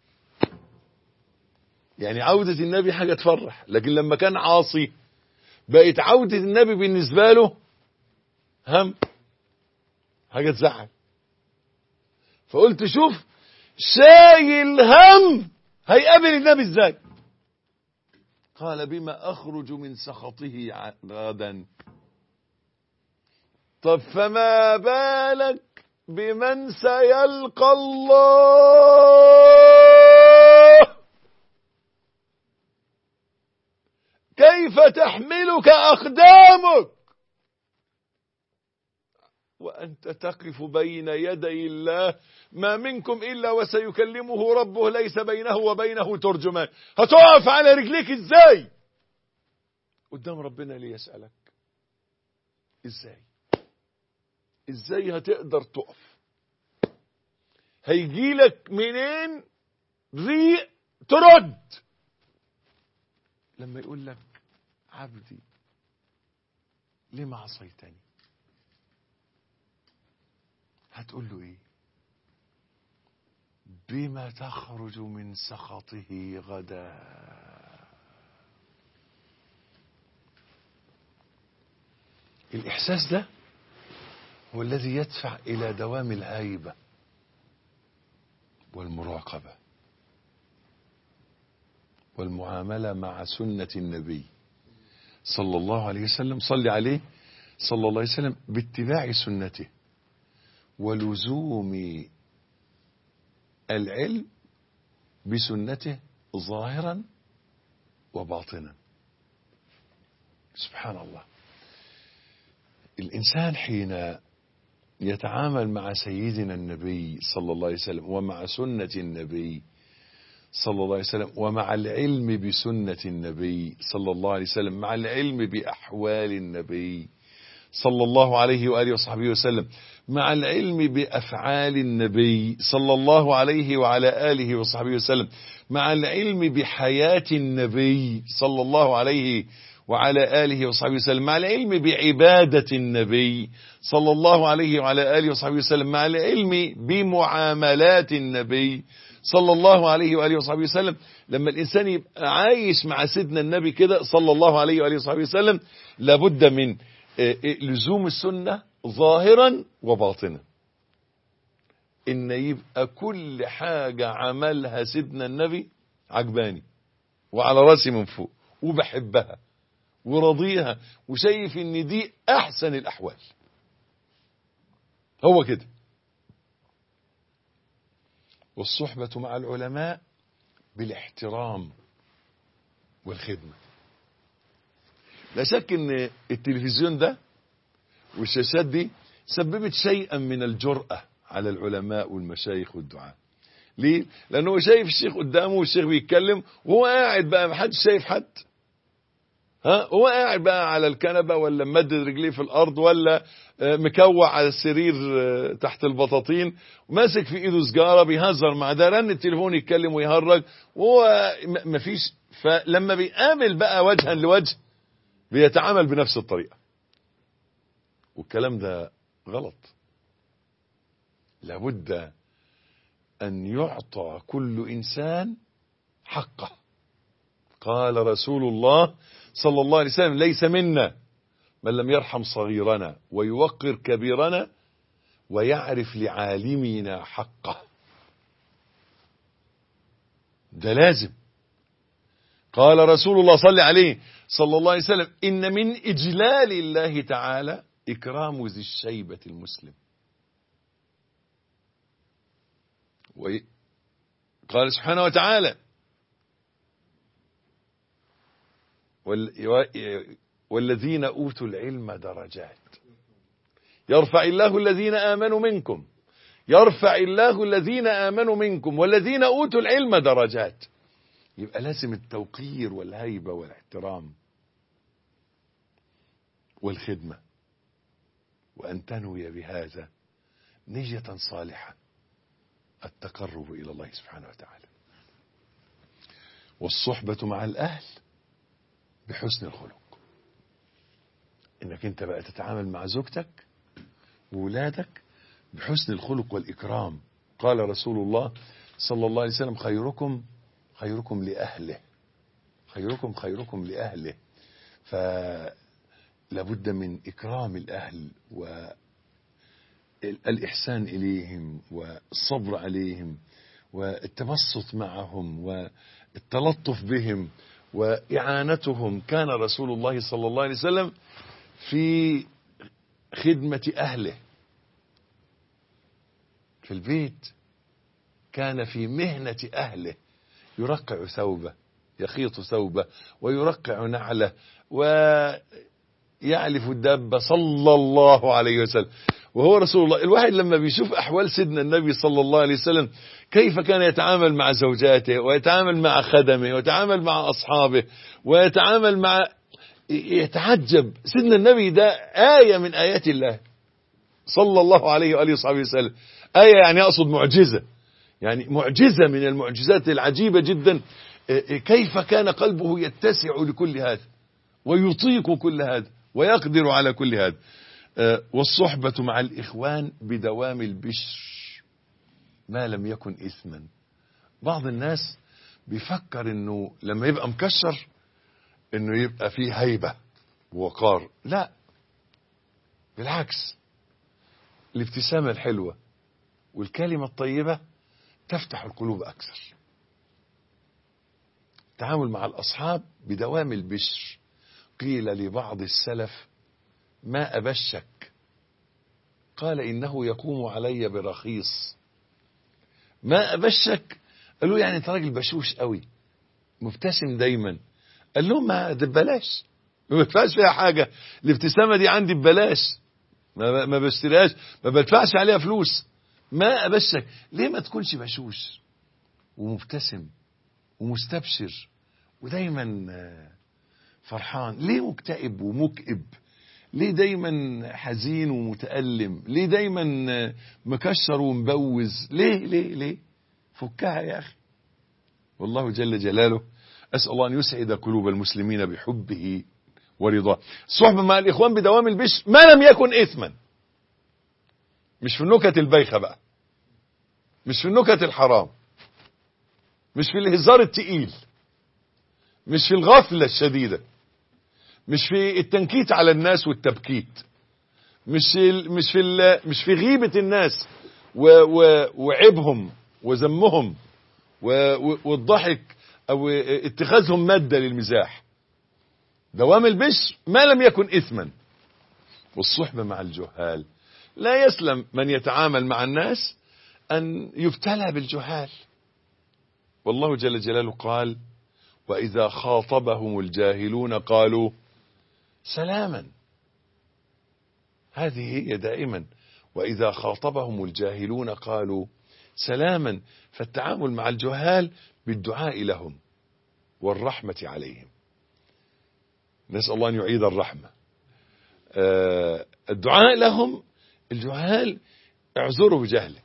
يعني عودة النبي حاجة تفرح لكن لما كان عاصي بقت عودة النبي بالنسبة له هم حاجة تزعل فقلت شوف شايل هم هيقابل النبي ازاي قال بما اخرج من سخطه غدا طب فما بالك بمن سيلقى الله كيف تحملك أقدامك وأنت تقف بين يدي الله ما منكم إلا وسيكلمه ربه ليس بينه وبينه ترجمان هتقف على رجليك إزاي قدام ربنا ليسألك إزاي إزاي هتقدر تقف هيجيلك منين ريق ترد لما يقول لك عبدي لما عصيتني هتقول له ايه بما تخرج من سخطه غدا الاحساس ده هو الذي يدفع الى دوام الهيبه والمراقبه والمعامله مع سنه النبي صلى الله عليه وسلم صلي عليه صلى الله عليه وسلم باتباع سنته ولزوم العلم بسنته ظاهرا وباطنا سبحان الله الإنسان حين يتعامل مع سيدنا النبي صلى الله عليه وسلم ومع سنة النبي صلى الله عليه وسلم ومع العلم بسنة النبي صلى الله عليه وسلم مع العلم بأحوال النبي صلى الله عليه وآله وصحبه وسلم مع العلم بأفعال النبي صلى الله عليه وعلى آله وصحبه وسلم مع العلم بحياة النبي صلى الله عليه وعلى آله وصحبه وسلم مع العلم بعبادة النبي صلى الله عليه وعلى آله وصحبه وسلم مع العلم بمعاملات النبي صلى الله عليه وآله وصحبه وسلم لما الإنسان يبقى عايش مع سيدنا النبي كده صلى الله عليه وآله وصحبه وسلم لابد من آه، آه، لزوم السنة ظاهرا وباطنا إن يبقى كل حاجة عملها سيدنا النبي عجباني وعلى راسي من فوق وبحبها وراضيها وشايف ان دي احسن الاحوال هو كده والصحبة مع العلماء بالاحترام والخدمة لا شك ان التلفزيون ده والشاشات دي سببت شيئا من الجرأة على العلماء والمشايخ والدعاء ليه؟ لأنه هو شايف الشيخ قدامه والشيخ بيتكلم وهو قاعد بقى محدش شايف حد ها هو قاعد بقى على الكنبة ولا ممدد رجليه في الأرض ولا آه، مكوع على السرير آه، تحت البطاطين وماسك في إيده سجارة بيهزر مع ده رن التليفون يتكلم ويهرج وهو م- مفيش فلما بيقابل بقى وجها لوجه بيتعامل بنفس الطريقة والكلام ده غلط لابد أن يعطى كل إنسان حقه قال رسول الله صلى الله عليه وسلم ليس منا من لم يرحم صغيرنا ويوقر كبيرنا ويعرف لعالمنا حقه ده لازم قال رسول الله صلى عليه صلى الله عليه وسلم إن من إجلال الله تعالى إكرام ذي الشيبة المسلم وي- قال سبحانه وتعالى وال- والذين أوتوا العلم درجات يرفع الله الذين آمنوا منكم يرفع الله الذين آمنوا منكم والذين أوتوا العلم درجات يبقى لازم التوقير والهيبة والاحترام والخدمة وأن تنوي بهذا نية صالحة التقرب إلى الله سبحانه وتعالى والصحبة مع الأهل بحسن الخلق انك انت بقى تتعامل مع زوجتك وولادك بحسن الخلق والإكرام قال رسول الله صلى الله عليه وسلم خيركم خيركم لأهله خيركم خيركم لأهله فلابد من إكرام الأهل والإحسان إليهم والصبر عليهم والتبسط معهم والتلطف بهم وإعانتهم كان رسول الله صلى الله عليه وسلم في خدمة أهله في البيت كان في مهنة أهله يرقع ثوبه يخيط ثوبه ويرقع نعله ويعلف الدابة صلى الله عليه وسلم وهو رسول الله الواحد لما بيشوف أحوال سيدنا النبي صلى الله عليه وسلم كيف كان يتعامل مع زوجاته ويتعامل مع خدمه ويتعامل مع أصحابه ويتعامل مع يتعجب سيدنا النبي ده آية من آيات الله صلى الله عليه وآله وصحبه وسلم آية يعني أقصد معجزة يعني معجزة من المعجزات العجيبة جدا كيف كان قلبه يتسع لكل هذا ويطيق كل هذا ويقدر على كل هذا والصحبة مع الإخوان بدوام البشر ما لم يكن إثما بعض الناس بيفكر انه لما يبقى مكشر انه يبقى فيه هيبة ووقار لا بالعكس الابتسامة الحلوة والكلمة الطيبة تفتح القلوب أكثر التعامل مع الأصحاب بدوام البشر قيل لبعض السلف ما أبشك قال إنه يقوم علي برخيص ما أبشك قالوا يعني أنت راجل بشوش قوي مبتسم دايما قال لهم ما ده ببلاش ما بدفعش فيها حاجة الابتسامة دي عندي ببلاش ما, ما بشتريهاش ما بدفعش عليها فلوس ما أبشك ليه ما تكونش بشوش ومبتسم ومستبشر ودايما فرحان ليه مكتئب ومكئب ليه دايما حزين ومتألم ليه دايما مكشر ومبوز ليه ليه ليه فكها يا أخي والله جل جلاله أسأل الله أن يسعد قلوب المسلمين بحبه ورضاه الصحبة مع الإخوان بدوام البشر ما لم يكن إثما مش في النكت البايخة بقى مش في النكت الحرام مش في الهزار التقيل مش في الغفلة الشديدة مش في التنكيت على الناس والتبكيت مش ال- مش في ال- مش في غيبة الناس و و وعيبهم وذمهم و- و- والضحك او اتخاذهم مادة للمزاح دوام البش ما لم يكن اثما والصحبة مع الجهال لا يسلم من يتعامل مع الناس ان يبتلى بالجهال والله جل جلاله قال واذا خاطبهم الجاهلون قالوا سلاما هذه هي دائما واذا خاطبهم الجاهلون قالوا سلاما فالتعامل مع الجهال بالدعاء لهم والرحمة عليهم نسأل الله أن يعيد الرحمة آه، الدعاء لهم الجهال اعذروا بجهله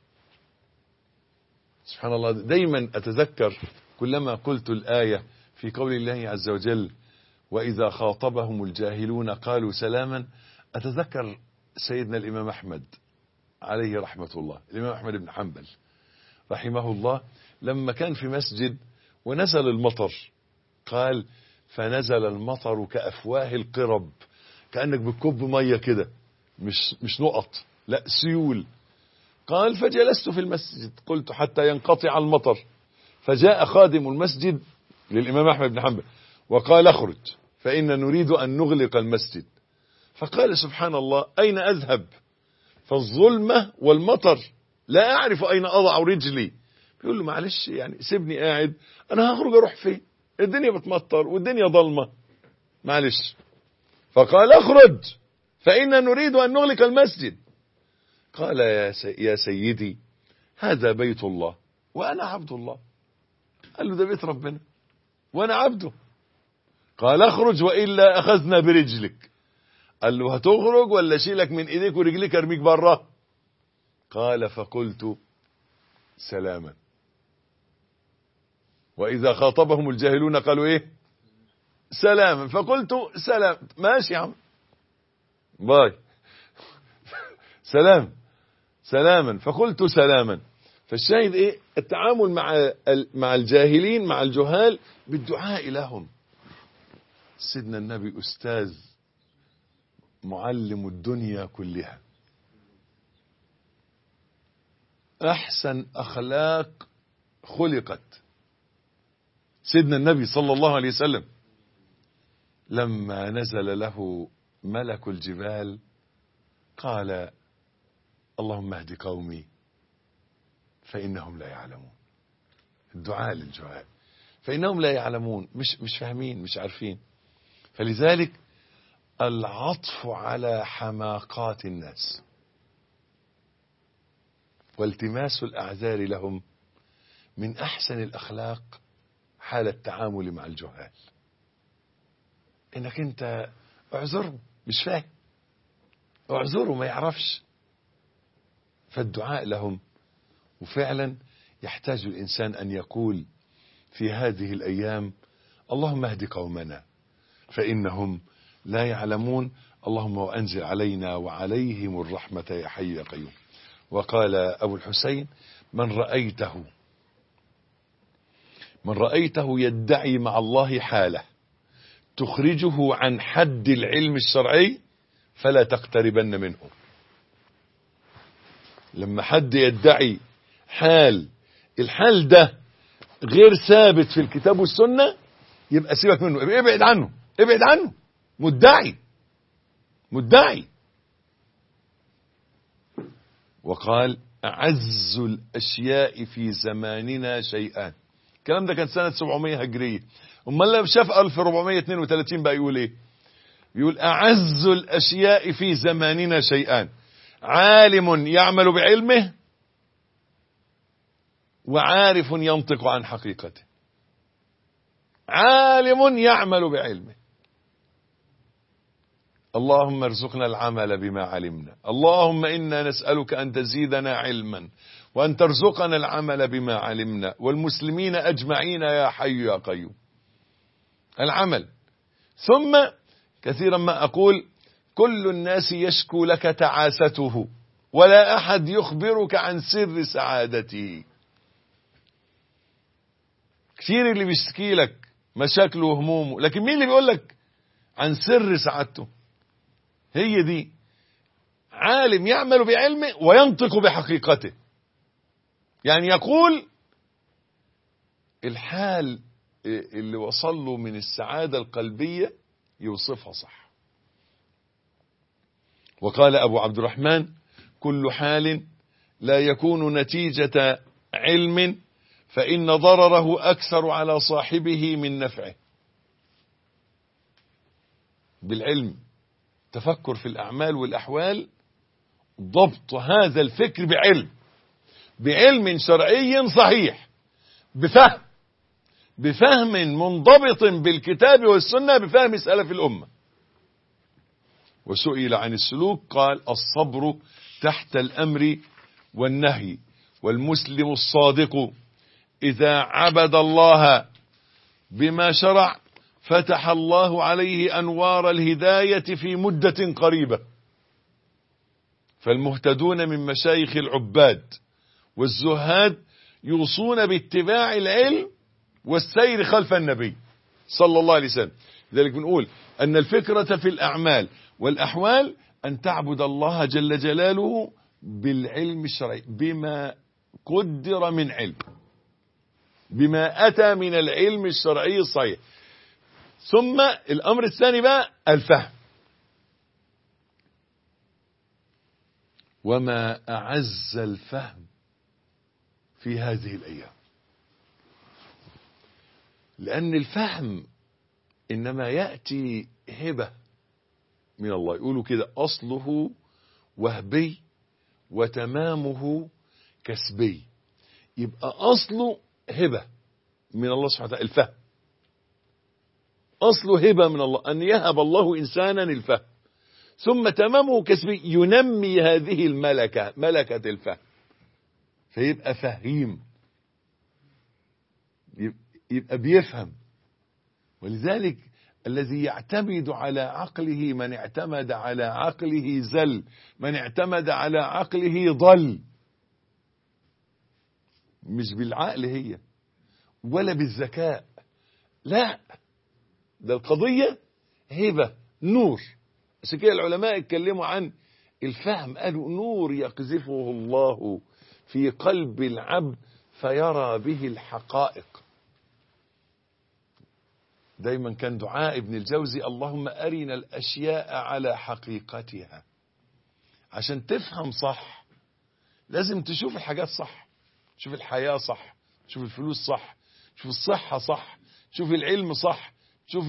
سبحان الله دايما أتذكر كلما قلت الآية في قول الله عز وجل وإذا خاطبهم الجاهلون قالوا سلاما أتذكر سيدنا الإمام أحمد عليه رحمة الله الإمام أحمد بن حنبل رحمه الله لما كان في مسجد ونزل المطر قال فنزل المطر كأفواه القرب كأنك بتكب مية كده مش مش نقط لا سيول قال فجلست في المسجد قلت حتى ينقطع المطر فجاء خادم المسجد للإمام أحمد بن حنبل وقال اخرج فإن نريد أن نغلق المسجد فقال سبحان الله أين أذهب فالظلمة والمطر لا أعرف أين أضع رجلي بيقول له معلش يعني سيبني قاعد أنا هخرج أروح فين الدنيا بتمطر والدنيا ضلمة معلش فقال اخرج فإن نريد أن نغلق المسجد قال يا, سي يا سيدي هذا بيت الله وأنا عبد الله قال له ده بيت ربنا وأنا عبده قال اخرج وإلا أخذنا برجلك قال له هتخرج ولا اشيلك من ايديك ورجليك ارميك بره قال فقلت سلاما واذا خاطبهم الجاهلون قالوا ايه سلاما فقلت سلام ماشي يا عم باي سلام سلاما فقلت سلاما فالشاهد ايه التعامل مع مع الجاهلين مع الجهال بالدعاء لهم سيدنا النبي استاذ معلم الدنيا كلها احسن اخلاق خلقت سيدنا النبي صلى الله عليه وسلم لما نزل له ملك الجبال قال اللهم اهد قومي فانهم لا يعلمون الدعاء للجهال فانهم لا يعلمون مش مش فاهمين مش عارفين فلذلك العطف على حماقات الناس والتماس الأعذار لهم من أحسن الأخلاق حال التعامل مع الجهال إنك أنت اعذره مش فاهم اعذره ما يعرفش فالدعاء لهم وفعلا يحتاج الإنسان أن يقول في هذه الأيام اللهم اهد قومنا فإنهم لا يعلمون اللهم وأنزل علينا وعليهم الرحمة يا حي يا قيوم وقال أبو الحسين من رأيته من رأيته يدعي مع الله حالة تخرجه عن حد العلم الشرعي فلا تقتربن منه لما حد يدعي حال الحال ده غير ثابت في الكتاب والسنة يبقى سيبك منه يبقى ابعد عنه ابعد عنه مدعي مدعي وقال أعز الأشياء في زماننا شيئان الكلام ده كان سنة 700 هجرية أما لما شاف 1432 بقى يقول إيه يقول أعز الأشياء في زماننا شيئان عالم يعمل بعلمه وعارف ينطق عن حقيقته عالم يعمل بعلمه اللهم ارزقنا العمل بما علمنا اللهم إنا نسألك أن تزيدنا علما وأن ترزقنا العمل بما علمنا والمسلمين أجمعين يا حي يا قيوم العمل ثم كثيرا ما أقول كل الناس يشكو لك تعاسته ولا أحد يخبرك عن سر سعادته كتير اللي بيشتكي لك مشاكله وهمومه لكن مين اللي بيقول لك عن سر سعادته هي دي عالم يعمل بعلمه وينطق بحقيقته يعني يقول الحال اللي وصل له من السعادة القلبية يوصفها صح وقال أبو عبد الرحمن كل حال لا يكون نتيجة علم فإن ضرره أكثر على صاحبه من نفعه بالعلم تفكر في الأعمال والأحوال ضبط هذا الفكر بعلم بعلم شرعي صحيح بفهم بفهم منضبط بالكتاب والسنة بفهم سلف الأمة وسئل عن السلوك قال الصبر تحت الأمر والنهي والمسلم الصادق إذا عبد الله بما شرع فتح الله عليه أنوار الهداية في مدة قريبة فالمهتدون من مشايخ العباد والزهاد يوصون باتباع العلم والسير خلف النبي صلى الله عليه وسلم لذلك بنقول أن الفكرة في الأعمال والأحوال أن تعبد الله جل جلاله بالعلم الشرعي بما قدر من علم بما أتى من العلم الشرعي الصحيح ثم الأمر الثاني بقى الفهم وما أعز الفهم في هذه الأيام لأن الفهم إنما يأتي هبة من الله يقولوا كده أصله وهبي وتمامه كسبي يبقى أصله هبة من الله سبحانه وتعالى الفهم أصله هبة من الله أن يهب الله إنسانا الفهم ثم تمامه كسبي ينمي هذه الملكة ملكة الفهم فيبقى فهيم يبقى بيفهم ولذلك الذي يعتمد على عقله من اعتمد على عقله زل من اعتمد على عقله ضل مش بالعقل هي ولا بالذكاء لا ده القضية هبة نور عشان كده العلماء اتكلموا عن الفهم قالوا نور يقذفه الله في قلب العبد فيرى به الحقائق دايما كان دعاء ابن الجوزي اللهم أرنا الأشياء على حقيقتها عشان تفهم صح لازم تشوف الحاجات صح تشوف الحياة صح تشوف الفلوس صح تشوف الصحة صح تشوف العلم صح تشوف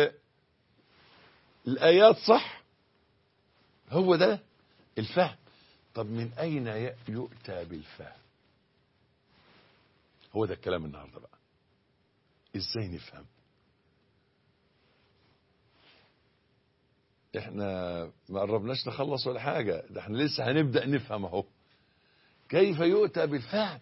الآيات صح هو ده الفهم طب من أين يؤتى بالفهم هو ده الكلام النهاردة بقى ازاي نفهم احنا ما قربناش نخلص ولا حاجة ده احنا لسه هنبدأ نفهم اهو كيف يؤتى بالفهم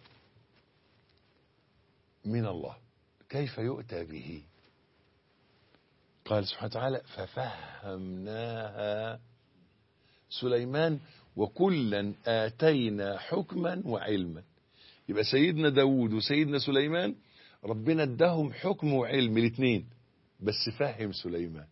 من الله كيف يؤتى به قال سبحانه وتعالى ففهمناها سليمان وكلا آتينا حكما وعلما يبقى سيدنا داود وسيدنا سليمان ربنا اداهم حكم وعلم الاثنين بس فهم سليمان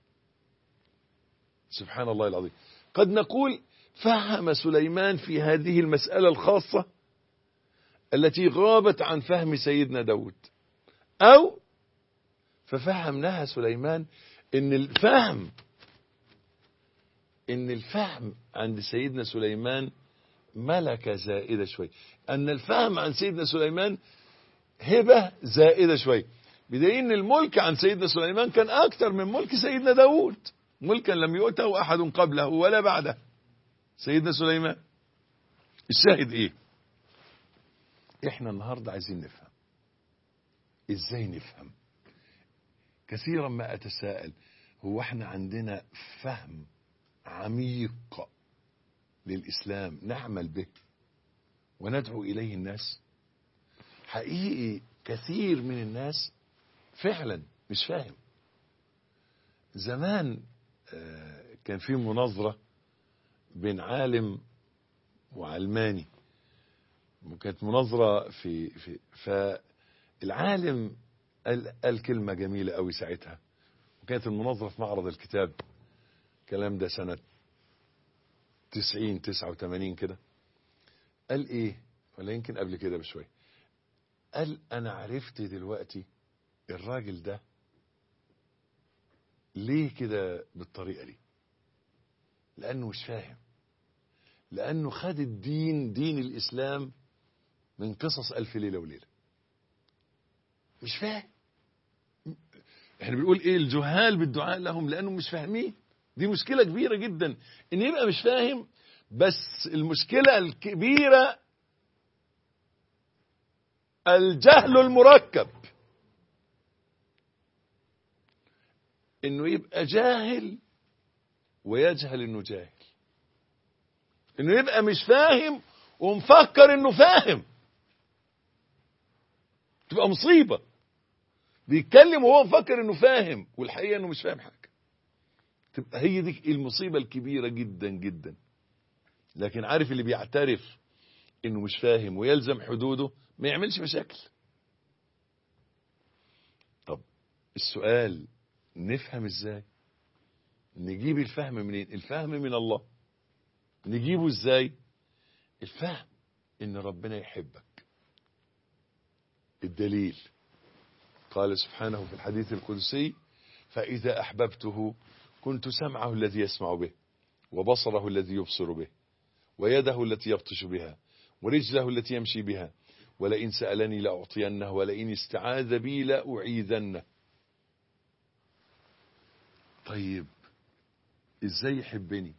سبحان الله العظيم قد نقول فهم سليمان في هذه المسألة الخاصة التي غابت عن فهم سيدنا داود أو ففهم لها سليمان ان الفهم ان الفهم عند سيدنا سليمان ملكة زائدة شوي ان الفهم عن سيدنا سليمان هبة زائدة شوي بدليل ان الملك عن سيدنا سليمان كان اكثر من ملك سيدنا داود ملكا لم يؤته احد قبله ولا بعده سيدنا سليمان الشاهد ايه احنا النهاردة عايزين نفهم ازاي نفهم كثيرا ما اتساءل هو احنا عندنا فهم عميق للاسلام نعمل به وندعو اليه الناس حقيقي كثير من الناس فعلا مش فاهم زمان كان في مناظرة بين عالم وعلماني وكانت مناظرة في, في فالعالم قال, قال كلمة جميلة قوي ساعتها وكانت المناظرة في معرض الكتاب الكلام ده سنة 90 89 كده قال ايه ولا يمكن قبل كده بشوية قال انا عرفت دلوقتي الراجل ده ليه كده بالطريقة دي لانه مش فاهم لانه خد الدين دين الاسلام من قصص الف ليلة وليلة مش فاهم احنا بنقول ايه الجهال بالدعاء لهم لانهم مش فاهمين دي مشكلة كبيرة جدا ان يبقى مش فاهم بس المشكلة الكبيرة الجهل المركب انه يبقى جاهل ويجهل انه جاهل انه يبقى مش فاهم ومفكر انه فاهم تبقى مصيبة بيتكلم وهو مفكر انه فاهم والحقيقة انه مش فاهم حاجة تبقى هي دي المصيبة الكبيرة جدا جدا لكن عارف اللي بيعترف انه مش فاهم ويلزم حدوده ما يعملش مشاكل طب السؤال نفهم ازاي نجيب الفهم منين الفهم من الله نجيبه ازاي الفهم ان ربنا يحبك الدليل قال سبحانه في الحديث القدسي فإذا أحببته كنت سمعه الذي يسمع به وبصره الذي يبصر به ويده التي يبطش بها ورجله التي يمشي بها ولئن سألني لأعطينه ولئن استعاذ بي لأعيذنه طيب ازاي يحبني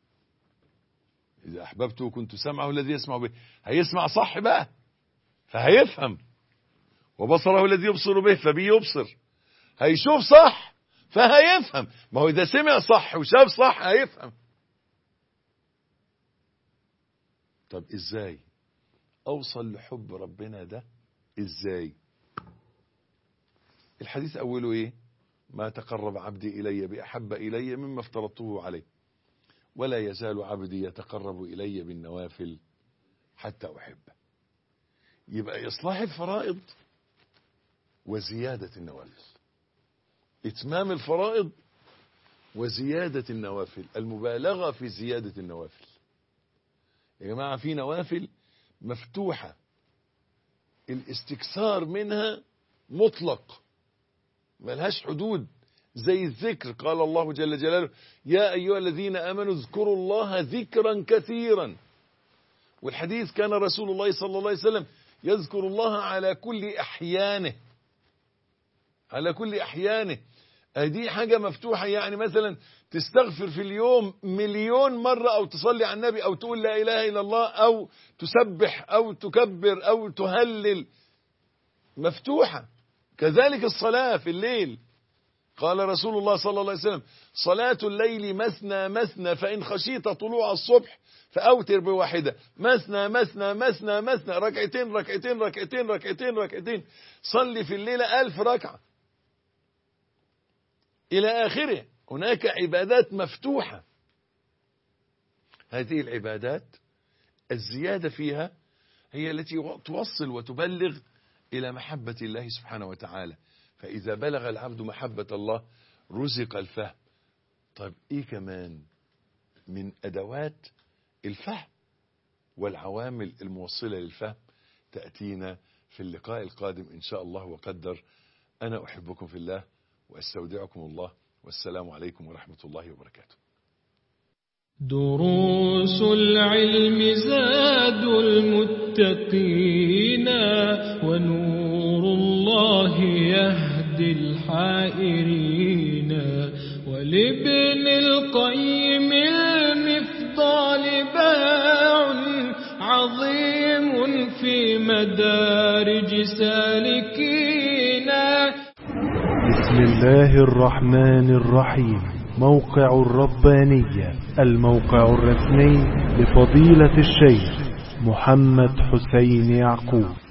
إذا أحببته كنت سمعه الذي يسمع به هيسمع صح بقى فهيفهم وبصره الذي يبصر به فبيبصر هيشوف صح فهيفهم ما هو إذا سمع صح وشاف صح هيفهم طب إزاي أوصل لحب ربنا ده إزاي الحديث أوله إيه ما تقرب عبدي إلي بأحب إلي مما افترضته عليه ولا يزال عبدي يتقرب إلي بالنوافل حتى أحبه يبقى إصلاح الفرائض وزيادة النوافل إتمام الفرائض وزيادة النوافل المبالغة في زيادة النوافل يا جماعة في نوافل مفتوحة الاستكثار منها مطلق ملهاش حدود زي الذكر قال الله جل جلاله يا أيها الذين آمنوا اذكروا الله ذكرا كثيرا والحديث كان رسول الله صلى الله عليه وسلم يذكر الله على كل أحيانه على كل أحيانه دي حاجة مفتوحة يعني مثلا تستغفر في اليوم مليون مرة أو تصلي على النبي أو تقول لا إله إلا الله أو تسبح أو تكبر أو تهلل مفتوحة كذلك الصلاة في الليل قال رسول الله صلى الله عليه وسلم صلاة الليل مثنى مثنى فإن خشيت طلوع الصبح فأوتر بواحدة مثنى مثنى مثنى مثنى ركعتين ركعتين ركعتين ركعتين ركعتين صلي في الليلة ألف ركعة إلى آخره هناك عبادات مفتوحة هذه العبادات الزيادة فيها هي التي توصل وتبلغ إلى محبة الله سبحانه وتعالى فإذا بلغ العبد محبة الله رزق الفهم طيب إيه كمان من أدوات الفهم والعوامل الموصلة للفهم تأتينا في اللقاء القادم إن شاء الله وقدر أنا أحبكم في الله وأستودعكم الله والسلام عليكم ورحمة الله وبركاته دروس العلم زاد المتقين ونور الله يهدي الحائرين ولابن القيم المفضال باع عظيم في مدارج سالكين بسم الله الرحمن الرحيم موقع الربانية الموقع الرسمي لفضيلة الشيخ محمد حسين يعقوب